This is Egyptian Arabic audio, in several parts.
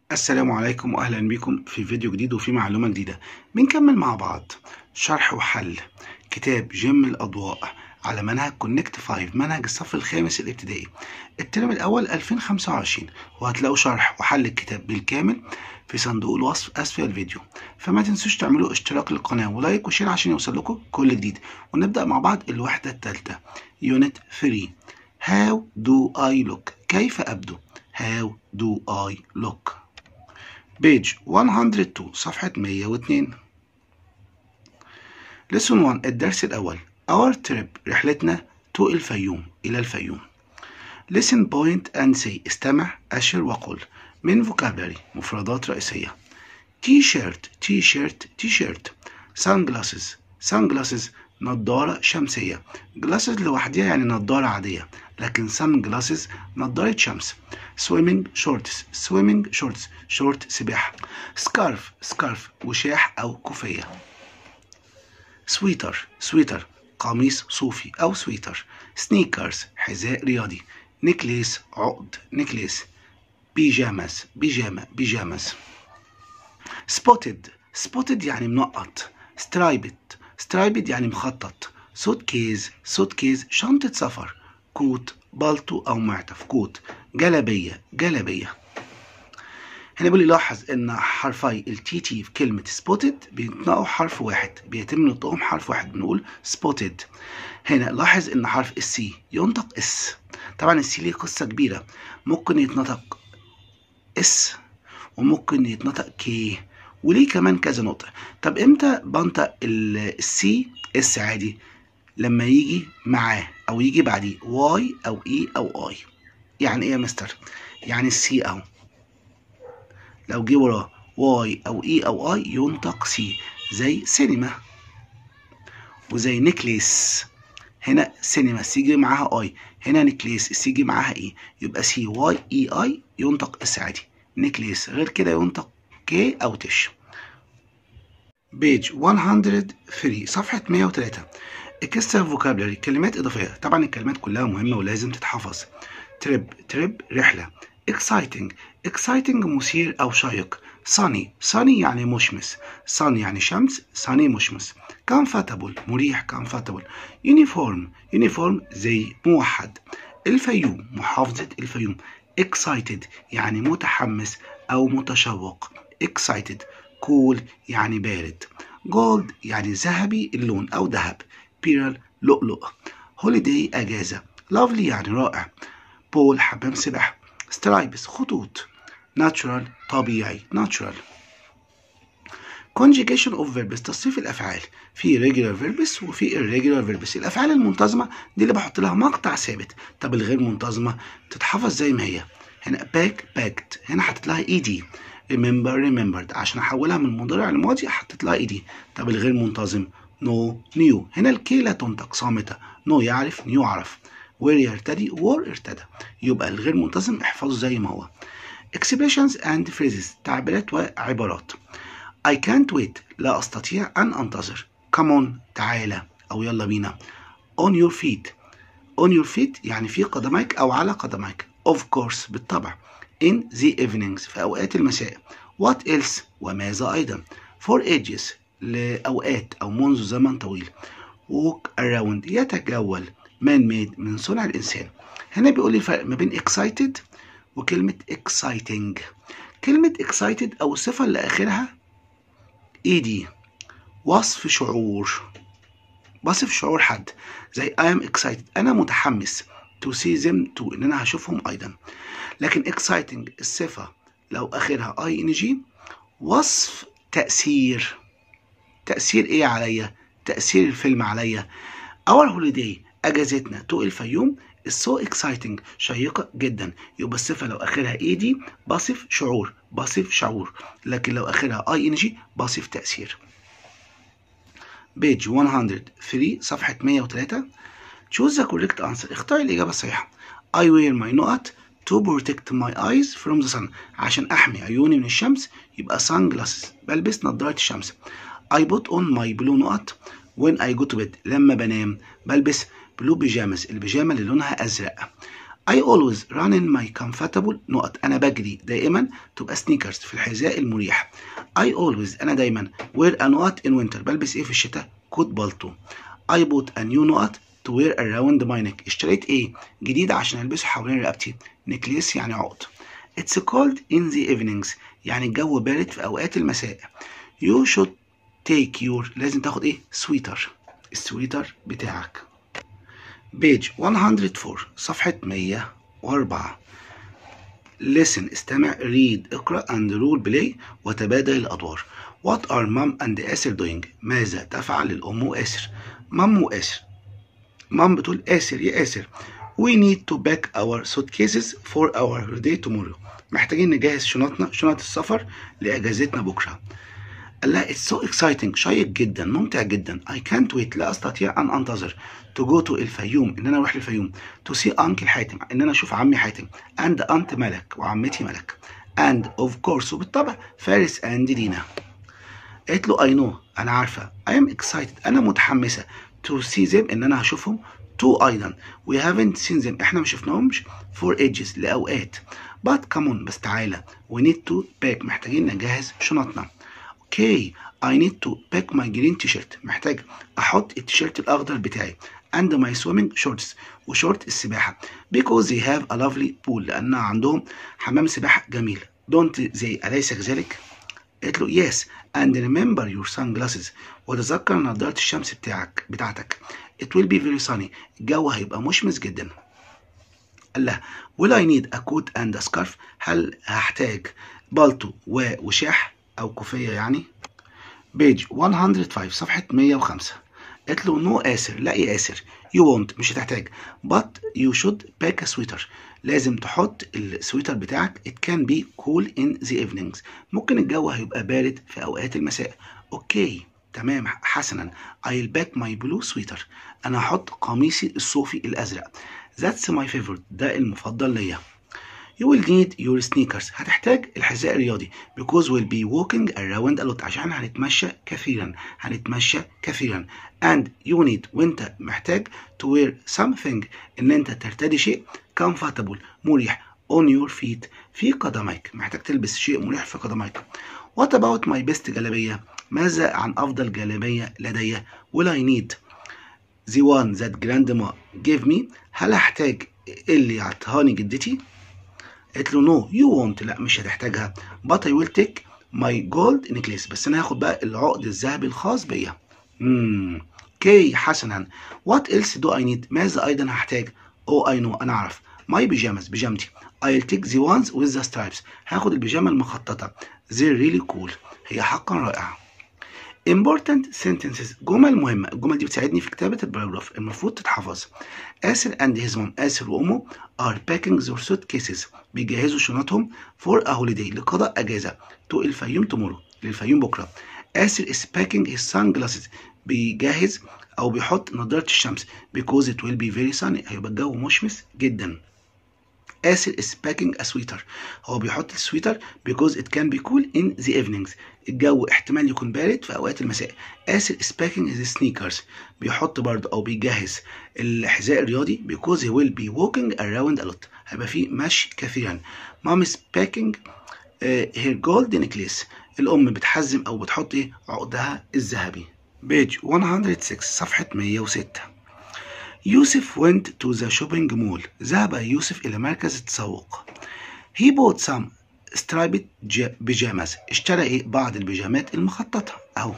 السلام عليكم واهلا بكم في فيديو جديد وفي معلومه جديده بنكمل مع بعض شرح وحل كتاب جيم الاضواء على منهج كونكت 5 منهج الصف الخامس الابتدائي الترم الاول 2025 وهتلاقوا شرح وحل الكتاب بالكامل في صندوق الوصف اسفل الفيديو فما تنسوش تعملوا اشتراك للقناه ولايك وشير عشان يوصل لكم كل جديد ونبدا مع بعض الوحده الثالثه يونت 3 How do I look كيف أبدو How do I look بيج 102 صفحة 102 Lesson 1 الدرس الأول Our trip رحلتنا to الفيوم إلى الفيوم Listen point and say استمع أشر وقل من vocabulary مفردات رئيسية T-shirt T-shirt T-shirt Sunglasses Sunglasses نضارة شمسية glasses لوحدها يعني نضارة عادية لكن sun glasses نضارة شمس swimming shorts swimming shorts شورت سباحة scarf scarf وشاح أو كوفية sweater sweater قميص صوفي أو سويتر sneakers حذاء رياضي necklace عقد necklace بيجامز بيجامة بيجامز spotted spotted يعني منقط striped striped يعني مخطط سوت كيز سوت كيز شنطة سفر كوت بالطو أو معطف كوت جلبية جلبية هنا بيقول لي لاحظ ان حرفي التي تي في كلمة سبوتد بينطقوا حرف واحد بيتم نطقهم حرف واحد بنقول سبوتد هنا لاحظ ان حرف السي ينطق اس طبعا السي ليه قصة كبيرة ممكن يتنطق اس وممكن يتنطق كي وليه كمان كذا نقطة طب امتى بنطق السي اس عادي لما يجي معاه او يجي بعديه واي او اي او اي يعني ايه يا مستر يعني السي اهو لو جه وراه واي او اي او اي ينطق سي زي سينما وزي نكليس هنا سينما السي جه معاها اي هنا نكليس السي جه معاها اي يبقى سي واي اي اي ينطق اس عادي نكليس غير كده ينطق كي او تش بيج 103 صفحة 103 اكسترا فوكابلري كلمات إضافية طبعا الكلمات كلها مهمة ولازم تتحفظ تريب تريب رحلة exciting exciting مثير أو شيق sunny sunny يعني مشمس sun يعني شمس sunny مشمس comfortable مريح comfortable uniform uniform زي موحد الفيوم محافظة الفيوم excited يعني متحمس أو متشوق excited cool يعني بارد gold يعني ذهبي اللون أو ذهب بيرل لؤلؤ holiday أجازة lovely يعني رائع بول حمام سباحة سترايبس خطوط natural طبيعي natural conjugation of verbs تصريف الأفعال في regular verbs وفي irregular verbs الأفعال المنتظمة دي اللي بحط لها مقطع ثابت طب الغير منتظمة تتحفظ زي ما هي هنا back backed هنا حطيت لها ed remember remembered عشان احولها من مضارع لماضي حطيت لها ed طب الغير منتظم نو no, نيو هنا الكي لا تنطق صامتة نو no يعرف نيو يعرف وير يرتدي وور ارتدى يبقى الغير منتظم احفظه زي ما هو expressions and phrases تعبيرات وعبارات I can't wait لا أستطيع أن أنتظر come on تعالى أو يلا بينا on your feet on your feet يعني في قدميك أو على قدميك of course بالطبع in the evenings في أوقات المساء what else وماذا أيضا for ages لأوقات أو منذ زمن طويل walk around يتجول man made من صنع الإنسان هنا بيقول لي الفرق ما بين excited وكلمة exciting كلمة excited أو الصفة اللي آخرها ed وصف شعور بصف شعور حد زي I am excited أنا متحمس to see them too إن أنا هشوفهم أيضا لكن exciting الصفة لو آخرها ing وصف تأثير تأثير إيه عليا؟ تأثير الفيلم عليا Our holiday أجازتنا تو الفيوم is so exciting شيقة جدا يبقى الصفة لو آخرها ed بصف شعور بصف شعور لكن لو آخرها ing بصف تأثير بيج 103 صفحة 103 choose the correct answer اختار الإجابة الصحيحة I wear my نقط to protect my eyes from the sun عشان أحمي عيوني من الشمس يبقى sunglasses بلبس نظارة الشمس I put on my blue نقط when I go to bed لما بنام بلبس بلو بيجامز البيجامة اللي لونها أزرق I always run in my comfortable نقط أنا بجري دائما تبقى سنيكرز في الحذاء المريح I always أنا دايما wear a نقط in winter بلبس إيه في الشتاء كوت بالطو I bought a new نقط to wear around my neck اشتريت إيه جديد عشان ألبسه حوالين رقبتي necklace يعني عقد It's cold in the evenings يعني الجو بارد في أوقات المساء You should take your لازم تاخد إيه سويتر السويتر بتاعك بيج 104 صفحة 104 listen استمع read اقرأ and rule play وتبادل الأدوار What are mom and آسر doing ماذا تفعل الأم وآسر مام وآسر مام بتقول آسر يا آسر We need to pack our suitcases for our holiday tomorrow محتاجين نجهز شنطنا شنط السفر لأجازتنا بكرة قال لها it's so exciting شيق جدا ممتع جدا I can't wait لا أستطيع أن أنتظر to go to الفيوم إن أنا أروح الفيوم to see uncle حاتم إن أنا أشوف عمي حاتم and aunt ملك وعمتي ملك and of course وبالطبع فارس and دينا قالت له I know أنا عارفة I am excited أنا متحمسة to see them إن أنا هشوفهم to أيضا we haven't seen them إحنا ما شفناهمش for ages لأوقات but come on بس تعالى we need to pack محتاجين نجهز شنطنا اوكي I need to pack my green t-shirt محتاج احط التيشيرت الاخضر بتاعي and my swimming shorts وشورت السباحة because they have a lovely pool لأن عندهم حمام سباحة جميل don't they أليس كذلك؟ قالت له yes and remember your sunglasses وتذكر نظارة الشمس بتاعك بتاعتك it will be very sunny الجو هيبقى مشمس جدا قال لها will I need a coat and a scarf هل هحتاج بالطو ووشاح أو كوفية يعني بيج 105 صفحة 105 قالت له نو آسر لا يا آسر you won't مش هتحتاج but you should pack a sweater لازم تحط السويتر بتاعك it can be cool in the evenings ممكن الجو هيبقى بارد في أوقات المساء أوكي تمام حسنا I'll pack my blue sweater أنا هحط قميصي الصوفي الأزرق that's my favorite ده المفضل ليا You will need your sneakers هتحتاج الحذاء الرياضي because we'll be walking around a lot عشان هنتمشى كثيرا هنتمشى كثيرا and you need وانت محتاج to wear something ان انت ترتدي شيء comfortable مريح on your feet في قدميك محتاج تلبس شيء مريح في قدميك What about my best جلابية ماذا عن أفضل جلابية لدي will I need the one that grandma gave me هل هحتاج اللي عطهاني جدتي قالت له نو يو وونت لا مش هتحتاجها but I will take my gold necklace بس انا هاخد بقى العقد الذهبي الخاص بيا امم اوكي حسنا what else do I need ماذا ايضا هحتاج oh I know انا اعرف my pajamas بيجامتي I'll take the ones with the stripes هاخد البيجامة المخططة they're really cool هي حقا رائعة important sentences جمل مهمة الجمل دي بتساعدني في كتابة الباراجراف المفروض تتحفظ آسر and his mom آسر وأمه are packing their suitcases بيجهزوا شنطهم for a holiday لقضاء أجازة to الفيوم tomorrow للفيوم بكرة آسر is packing his sunglasses بيجهز أو بيحط نظارة الشمس because it will be very sunny هيبقى الجو مشمس جدا آسر is packing a sweater هو بيحط السويتر because it can be cool in the evenings الجو احتمال يكون بارد في أوقات المساء آسر is packing his sneakers بيحط برضه أو بيجهز الحذاء الرياضي because he will be walking around a lot هيبقى فيه مشي كثيرا mom is packing uh, her gold necklace الأم بتحزم أو بتحط إيه عقدها الذهبي بيج 106 صفحة 106 يوسف went to the shopping mall ذهب يوسف إلى مركز التسوق he bought some striped pajamas اشترى إيه بعض البيجامات المخططة أهو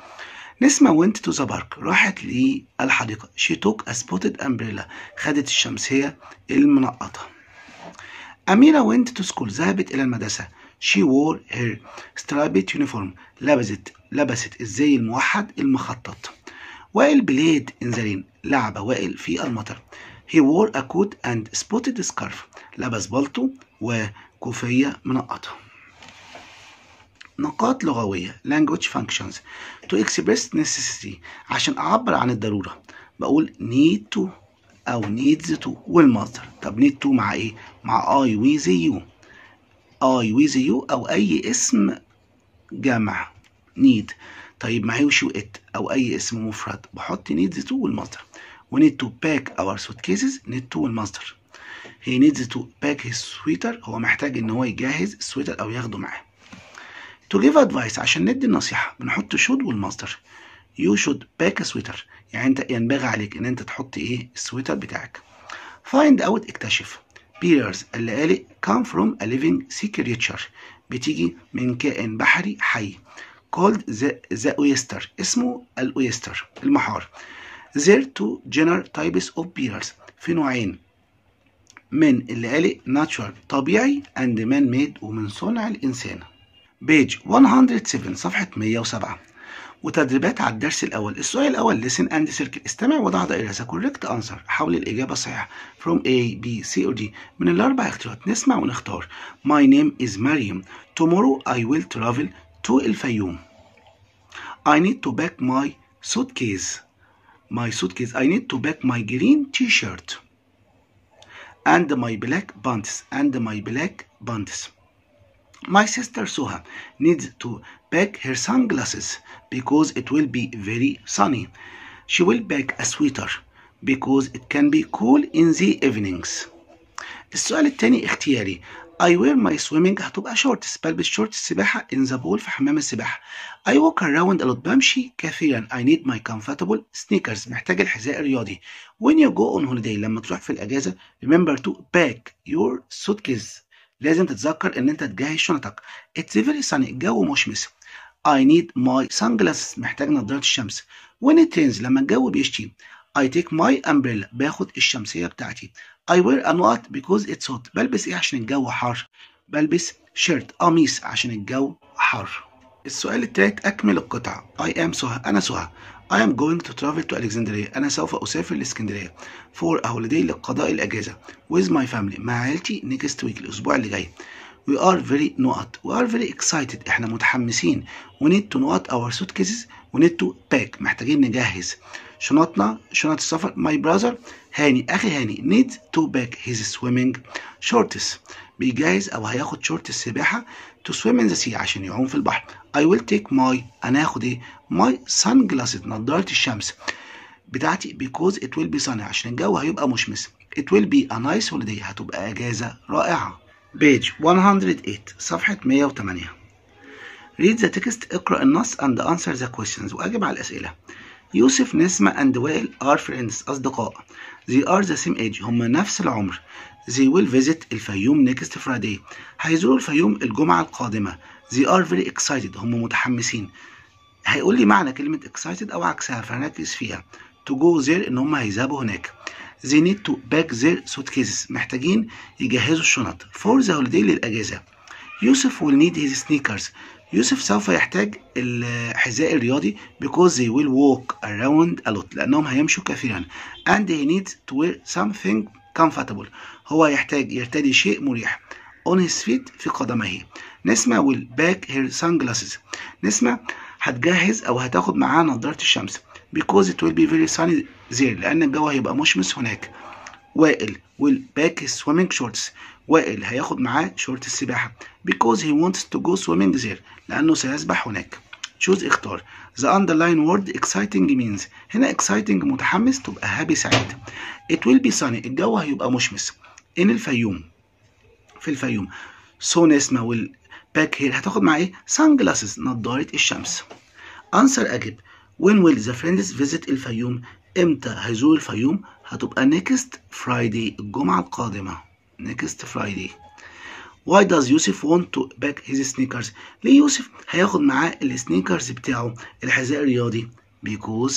نسمة went to the park راحت للحديقة she took a spotted umbrella خدت الشمسية المنقطة أميرة went to school ذهبت إلى المدرسة she wore her striped uniform لبست لبست الزي الموحد المخطط وائل بليد in the rain لعب وائل في المطر he wore a coat and spotted scarf لبس بلطو وكوفية منقطة نقاط لغوية language functions to express necessity عشان أعبر عن الضرورة بقول need to أو needs to والمصدر طب need to مع إيه؟ مع I with you I with you أو أي اسم جمع need طيب معيوش it أو أي اسم مفرد بحط needs to والمصدر we need to pack our suitcases need to والمصدر he needs to pack his sweater هو محتاج ان هو يجهز السويتر او ياخده معاه to give advice عشان ندي النصيحة بنحط should والمصدر you should pack a sweater يعني انت ينبغي عليك ان انت تحط ايه السويتر بتاعك find out اكتشف bears اللي قال come from a living sea creature بتيجي من كائن بحري حي called the, the oyster اسمه الاويستر المحار there two general types of bears في نوعين من اللي قال natural طبيعي and man made ومن صنع الإنسان بيج 107 صفحة 107 وتدريبات على الدرس الأول السؤال الأول listen and circle استمع وضع دائرة the correct answer حول الإجابة الصحيحة from A B C or D من الأربع اختيارات نسمع ونختار My name is Mariam tomorrow I will travel to الفيوم I need to pack my suitcase my suitcase I need to pack my green t-shirt and my black pants and my black pants my sister Suha needs to pack her sunglasses because it will be very sunny. She will pack a sweater because it can be cool in the evenings. السؤال التاني اختياري I wear my swimming هتبقى شورتس بلبس شورت السباحة in the pool في حمام السباحة I walk around a lot بمشي كثيرا I need my comfortable sneakers محتاج الحذاء الرياضي When you go on holiday لما تروح في الأجازة remember to pack your suitcase لازم تتذكر ان انت تجهز شنطك It's very sunny الجو مشمس I need my sunglasses محتاج نظارة الشمس When it rains لما الجو بيشتي I take my umbrella باخد الشمسية بتاعتي I wear a knot because it's hot بلبس ايه عشان الجو حار بلبس شيرت قميص عشان الجو حار السؤال التالت أكمل القطعة I am سهى أنا سهى I am going to travel to Alexandria أنا سوف أسافر لإسكندرية for a holiday لقضاء الأجازة with my family مع عائلتي next week الأسبوع اللي جاي We are very نقط We are very excited إحنا متحمسين We need to نقط our suitcases We need to pack محتاجين نجهز شنطنا شنط السفر My brother هاني أخي هاني needs to pack his swimming shorts بيجهز أو هياخد شورت السباحة to swim in the sea عشان يعوم في البحر I will take my أنا هاخد إيه my sunglasses نظارة الشمس بتاعتي because it will be sunny عشان الجو هيبقى مشمس it will be a nice holiday هتبقى أجازة رائعة page 108 صفحة 108 read the text اقرأ النص and answer the questions وأجب على الأسئلة يوسف نسمة and وائل are friends أصدقاء they are the same age هم نفس العمر they will visit الفيوم next Friday هيزوروا الفيوم الجمعة القادمة they are very excited هم متحمسين هيقول لي معنى كلمة excited أو عكسها فهنركز فيها to go there إن هم هيذهبوا هناك they need to pack their suitcases محتاجين يجهزوا الشنط for the holiday للأجازة يوسف will need his sneakers يوسف سوف يحتاج الحذاء الرياضي because they will walk around a lot لأنهم هيمشوا كثيرا and he needs to wear something comfortable هو يحتاج يرتدي شيء مريح on his feet في قدميه نسمة will pack her sunglasses نسمة هتجهز أو هتاخد معاها نظارة الشمس because it will be very sunny there لأن الجو هيبقى مشمس هناك وائل will pack his swimming shorts وائل هياخد معاه شورت السباحة because he wants to go swimming there لأنه سيسبح هناك choose اختار the underline word exciting means هنا exciting متحمس تبقى happy سعيد it will be sunny الجو هيبقى مشمس in الفيوم في الفيوم so نسمة will pack here هتاخد معاه ايه sunglasses نظارة الشمس answer أجب when will the friends visit الفيوم امتى هيزور الفيوم هتبقى next Friday الجمعة القادمة next Friday Why does يوسف want to pack his sneakers ليه يوسف هياخد معاه السنيكرز بتاعه الحذاء الرياضي because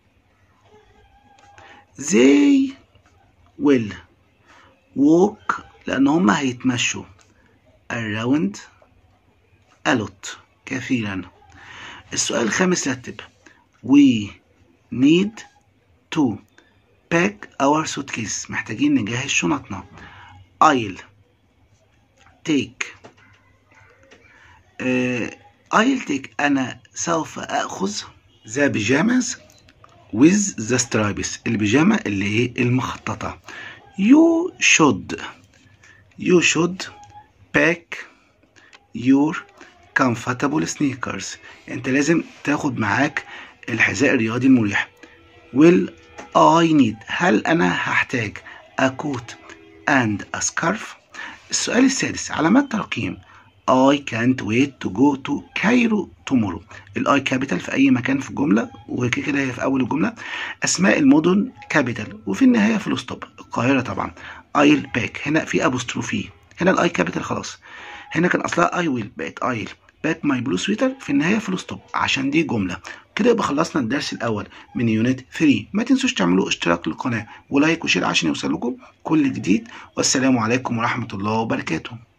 they will walk لأن هم هيتمشوا around a lot كثيرا السؤال الخامس رتب we need to pack our suitcase محتاجين نجهز شنطنا I'll take uh, I'll take أنا سوف أخذ the pajamas with the stripes البيجامة اللي هي المخططة you should you should pack your comfortable sneakers انت لازم تاخد معاك الحذاء الرياضي المريح will I need هل أنا هحتاج a coat and a scarf السؤال السادس علامات ترقيم I can't wait to go to Cairo tomorrow الاي كابيتال في اي مكان في الجمله وكده كده هي في اول الجمله اسماء المدن كابيتال وفي النهايه فول ستوب القاهره طبعا ايل باك هنا في ابوستروفي هنا الاي كابيتال خلاص هنا كان اصلها اي ويل بقت ايل باك ماي بلو سويتر في النهايه فول ستوب عشان دي جمله كده يبقى خلصنا الدرس الاول من يونت 3 ما تنسوش تعملوا اشتراك للقناه ولايك وشير عشان يوصل لكم كل جديد والسلام عليكم ورحمه الله وبركاته